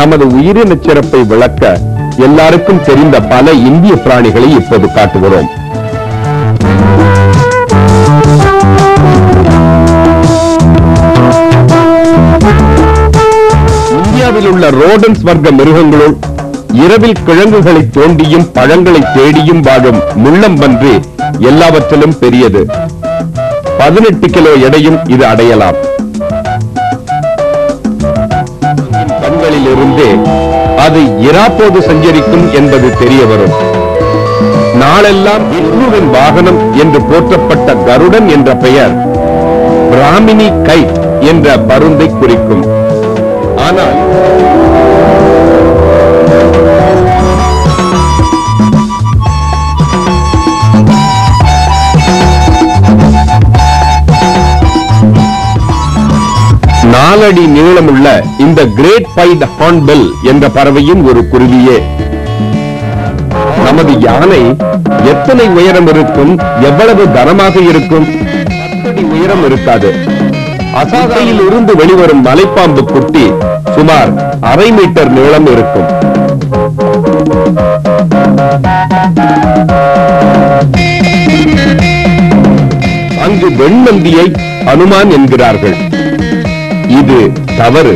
நமது உயிரினச் சிறப்பை விளக்க எல்லாருக்கும் தெரிந்த பல இந்திய பிராணிகளை இப்போது காட்டுகிறோம் இந்தியாவில் உள்ள ரோடன்ஸ் வர்க்க மிருகங்களுள் இரவில் கிழங்குகளை தோண்டியும் பழங்களை தேடியும் வாழும் முள்ளம்பன்றி எல்லாவற்றிலும் பெரியது பதினெட்டு கிலோ எடையும் இது அடையலாம் கண்களில் இருந்தே அது இராப்போது சஞ்சரிக்கும் என்பது தெரிய வரும் நாளெல்லாம் விஷ்ணுவின் வாகனம் என்று போற்றப்பட்ட கருடன் என்ற பெயர் பிராமினி கைட் என்ற பருந்தை குறிக்கும் ஆனால் நாலடி நீளமுள்ள இந்த கிரேட் பைட் ஹார்ன்பில் என்ற பறவையும் ஒரு குருவியே நமது யானை எத்தனை உயரம் இருக்கும் எவ்வளவு கனமாக இருக்கும் பத்தடி உயரம் இருக்காது அசாதையில் இருந்து வெளிவரும் மலைப்பாம்பு குட்டி சுமார் அரை மீட்டர் நீளம் இருக்கும் அங்கு வெண்மந்தியை அனுமான் என்கிறார்கள் இது தவறு